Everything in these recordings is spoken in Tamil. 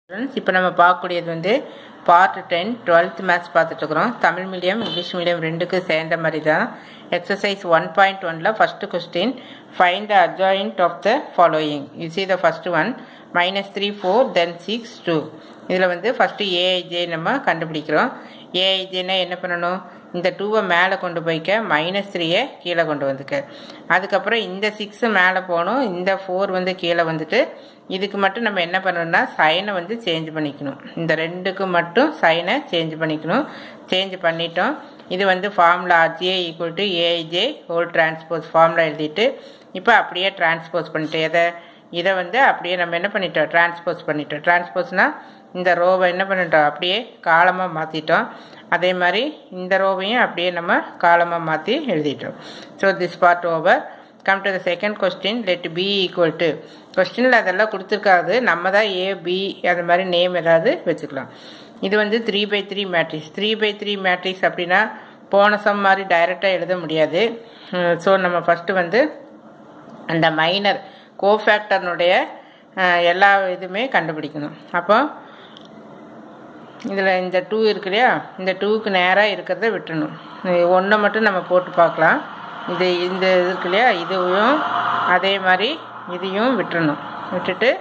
ஃப்ரெண்ட்ஸ் இப்போ நம்ம பார்க்கக்கூடியது வந்து பார்ட் டென் டுவெல்த் மேத்ஸ் பார்த்துட்ருக்குறோம் தமிழ் மீடியம் இங்கிலீஷ் மீடியம் ரெண்டுக்கும் சேர்ந்த மாதிரி தான் எக்ஸசைஸ் ஒன் பாயிண்ட் ஒனில் first question find the adjoint of the following you see the first one minus three four then six two இதில் வந்து ஃபஸ்ட்டு ஏஐஜே நம்ம கண்டுபிடிக்கிறோம் ஏஐஜேனா என்ன பண்ணணும் இந்த டூவை மேலே கொண்டு போய்க்க மைனஸ் த்ரீயை கீழே கொண்டு வந்துக்க அதுக்கப்புறம் இந்த சிக்ஸு மேலே போகணும் இந்த ஃபோர் வந்து கீழே வந்துட்டு இதுக்கு மட்டும் நம்ம என்ன பண்ணணும்னா சைனை வந்து சேஞ்ச் பண்ணிக்கணும் இந்த ரெண்டுக்கு மட்டும் சைனை சேஞ்ச் பண்ணிக்கணும் சேஞ்ச் பண்ணிட்டோம் இது வந்து ஃபார்முலா ஆர்ஜிஏ equal to A I J whole transpose formula எழுதிட்டு இப்போ அப்படியே டிரான்ஸ்போஸ் பண்ணிட்டு எதை இதை வந்து அப்படியே நம்ம என்ன பண்ணிட்டோம் டிரான்ஸ்போஸ் பண்ணிட்டோம் டிரான்ஸ்போஸ்னால் இந்த ரோவை என்ன பண்ணிட்டோம் அப்படியே காலமாக மாற்றிட்டோம் அதே மாதிரி இந்த ரோவையும் அப்படியே நம்ம காலமாக மாற்றி எழுதிட்டோம் so this part over come to the second question let B equal to கொஸ்டினில் அதெல்லாம் கொடுத்துருக்காது நம்ம தான் ஏ பி அந்த மாதிரி நேம் ஏதாவது வச்சுக்கலாம் இது வந்து three by three matrix three by three matrix அப்படின்னா போன சம் மாதிரி டைரெக்டாக எழுத முடியாது ஸோ நம்ம ஃபஸ்ட்டு வந்து அந்த மைனர் கோஃபேக்டர்னுடைய எல்லா இதுவுமே கண்டுபிடிக்கணும் அப்போ இதில் இந்த டூ இருக்கு இல்லையா இந்த டூவுக்கு நேராக இருக்கிறத விட்டுணும் ஒன்றை மட்டும் நம்ம போட்டு பார்க்கலாம் இது இந்த இது இருக்கு இல்லையா இதுவும் அதே மாதிரி இதையும் விட்டுறணும் விட்டுட்டு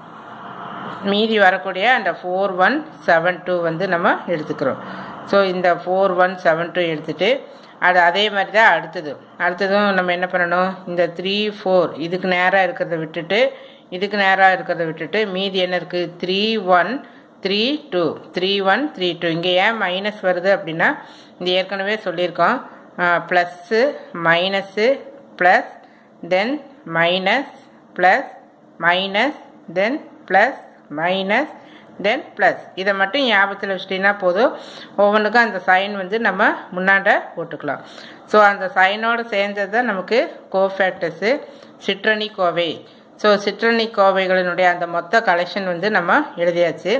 மீதி வரக்கூடிய அந்த ஃபோர் ஒன் செவன் டூ வந்து நம்ம எடுத்துக்கிறோம் ஸோ இந்த ஃபோர் ஒன் செவன் டூ எடுத்துகிட்டு அது அதே மாதிரி தான் அடுத்தது அடுத்ததும் நம்ம என்ன பண்ணணும் இந்த த்ரீ ஃபோர் இதுக்கு நேராக இருக்கிறத விட்டுட்டு இதுக்கு நேராக இருக்கிறத விட்டுட்டு மீதி என்ன இருக்குது three one three two three one three two இங்கே ஏன் மைனஸ் வருது அப்படின்னா இது ஏற்கனவே சொல்லியிருக்கோம் plus minus plus then minus plus minus then plus minus then plus இதை மட்டும் ஞாபகத்தில் வச்சிட்டிங்கன்னா போதும் ஒவ்வொன்றுக்கும் அந்த சைன் வந்து நம்ம முன்னாண்ட போட்டுக்கலாம் ஸோ அந்த சைனோடு சேர்ந்தது தான் நமக்கு கோஃபேக்டஸு சிற்றணி கோவை ஸோ சிற்றணி கோவைகளினுடைய அந்த மொத்த கலெக்ஷன் வந்து நம்ம எழுதியாச்சு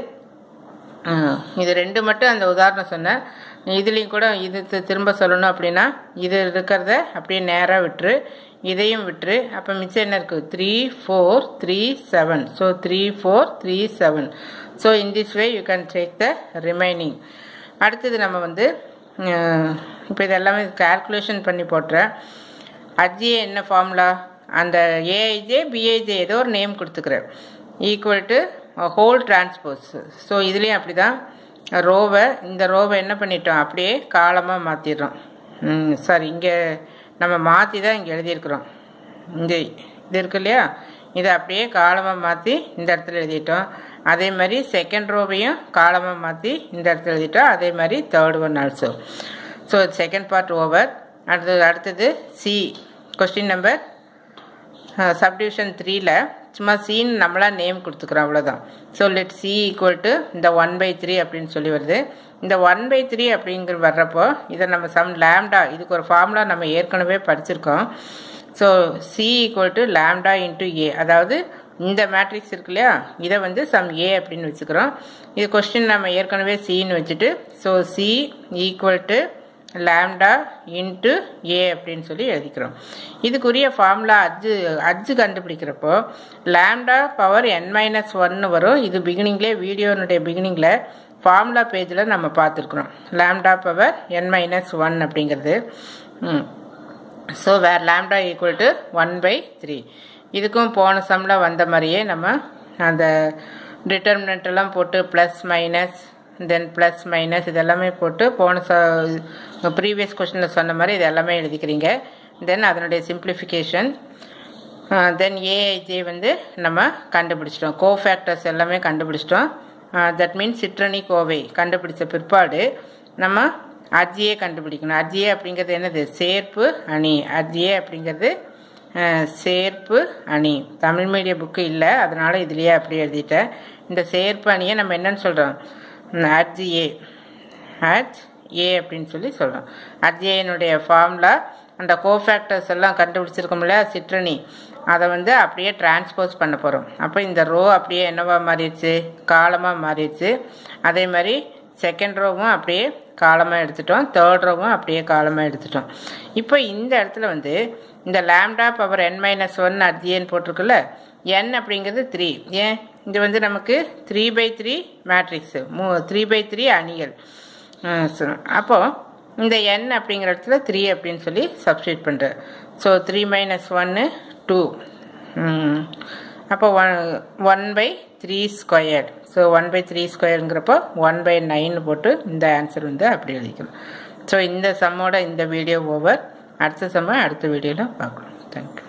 இது ரெண்டு மட்டும் அந்த உதாரணம் சொன்னேன் இதுலேயும் கூட இது திரும்ப சொல்லணும் அப்படின்னா இது இருக்கிறத அப்படியே நேராக விட்டுரு இதையும் விட்டுரு அப்போ மிச்சம் என்ன இருக்குது three four three seven so three four three seven so in this way you can take the remaining அடுத்தது நம்ம வந்து இப்போ இது எல்லாமே கால்குலேஷன் பண்ணி போட்டுறேன் அஜிஏ என்ன ஃபார்முலா அந்த ஏஐஜே பிஐஜே ஏதோ ஒரு நேம் கொடுத்துக்கிறேன் equal to whole transpose so இதுலேயும் அப்படி தான் ரோவை இந்த ரோவை என்ன பண்ணிட்டோம் அப்படியே காலமாக மாற்றிடுறோம் சாரி இங்கே நம்ம மாற்றி தான் இங்கே எழுதியிருக்கிறோம் இந்த இது இருக்கு இல்லையா இதை அப்படியே காலமாக மாற்றி இந்த இடத்துல எழுதிட்டோம் அதே மாதிரி செகண்ட் ரோவையும் காலமாக மாற்றி இந்த இடத்துல எழுதிட்டோம் அதே மாதிரி third one also so second part over அடுத்தது அடுத்தது சி கொஸ்டின் நம்பர் சப்டிவிஷன் த்ரீல சும்மா சீன் நம்மளாக நேம் கொடுத்துக்கிறோம் அவ்வளோதான் so let C equal to இந்த ஒன் பை த்ரீ அப்படின்னு சொல்லி வருது இந்த ஒன் பை த்ரீ அப்படிங்கிற வர்றப்போ இதை நம்ம சம் லேம்டா இதுக்கு ஒரு ஃபார்முலா நம்ம ஏற்கனவே படிச்சிருக்கோம் so C equal to lambda into A அதாவது இந்த மேட்ரிக்ஸ் இருக்கு இல்லையா இதை வந்து சம் ஏ அப்படின்னு வச்சுக்கிறோம் இது கொஸ்டின் நம்ம ஏற்கனவே சின்னு வச்சுட்டு so C equal to lambda into A அப்படின்னு சொல்லி எழுதிக்கிறோம் இதுக்குரிய ஃபார்முலா அஜ்ஜு அஜ்ஜு கண்டுபிடிக்கிறப்போ லேம்டா பவர் என் மைனஸ் ஒன்னு வரும் இது பிகினிங்லேயே வீடியோனுடைய பிகினிங்கில் ஃபார்முலா பேஜில் நம்ம பார்த்துருக்குறோம் lambda power N minus one அப்படிங்கிறது so where lambda equal to one by three இதுக்கும் போன சம்மில் வந்த மாதிரியே நம்ம அந்த டிட்டர்மினண்ட்டெல்லாம் போட்டு plus minus then plus minus இதெல்லாமே போட்டு போன ச ப்ரீவியஸ் கொஷனில் சொன்ன மாதிரி இது எல்லாமே எழுதிக்கிறீங்க தென் அதனுடைய சிம்பிளிஃபிகேஷன் தென் ஏஐஜே வந்து நம்ம கண்டுபிடிச்சிட்டோம் கோஃபேக்டர்ஸ் எல்லாமே கண்டுபிடிச்சிட்டோம் தட் மீன்ஸ் சிற்றணி கோவை கண்டுபிடிச்ச பிற்பாடு நம்ம அஜியே கண்டுபிடிக்கணும் அஜியே அப்படிங்கிறது என்னது சேர்ப்பு அணி அஜியே அப்படிங்கிறது சேர்ப்பு அணி தமிழ் மீடிய புக்கு இல்லை அதனால் இதுலேயே அப்படியே எழுதிட்டேன் இந்த சேர்ப்பு அணியை நம்ம என்னன்னு சொல்கிறோம் அட்ஜி ஏ அட் ஏ அப்படின்னு சொல்லி சொல்கிறோம் அட்ஜிஏனுடைய ஃபார்முலா அந்த கோஃபேக்டர்ஸ் எல்லாம் கண்டுபிடிச்சிருக்கோம்ல சிற்றணி அதை வந்து அப்படியே டிரான்ஸ்போஸ் பண்ண போகிறோம் அப்போ இந்த ரோ அப்படியே என்னவா மாறிடுச்சு காலமாக மாறிடுச்சு அதே மாதிரி செகண்ட் ரோவும் அப்படியே காலமாக எடுத்துட்டோம் தேர்ட் ரோவும் அப்படியே காலமாக எடுத்துட்டோம் இப்போ இந்த இடத்துல வந்து இந்த lambda power N minus one அர்ஜியன் போட்டிருக்குல்ல என் அப்படிங்கிறது த்ரீ ஏன் இது வந்து நமக்கு த்ரீ பை த்ரீ மேட்ரிக்ஸு மூ த்ரீ பை த்ரீ அணிகள் அப்போது இந்த n அப்படிங்கிற இடத்துல த்ரீ அப்படின்னு சொல்லி சப்ஸ்டியூட் பண்ணுறேன் ஸோ த்ரீ மைனஸ் ஒன்று டூ அப்போ one one by three squared so one by three ஸ்கொயருங்கிறப்போ ஒன் பை நைன் போட்டு இந்த ஆன்சர் வந்து அப்படி எழுதிக்கணும் ஸோ இந்த சம்மோட இந்த வீடியோ ஓவர் அடுத்த சம்ம அடுத்த வீடியோவில் பார்க்கலாம் தேங்க்யூ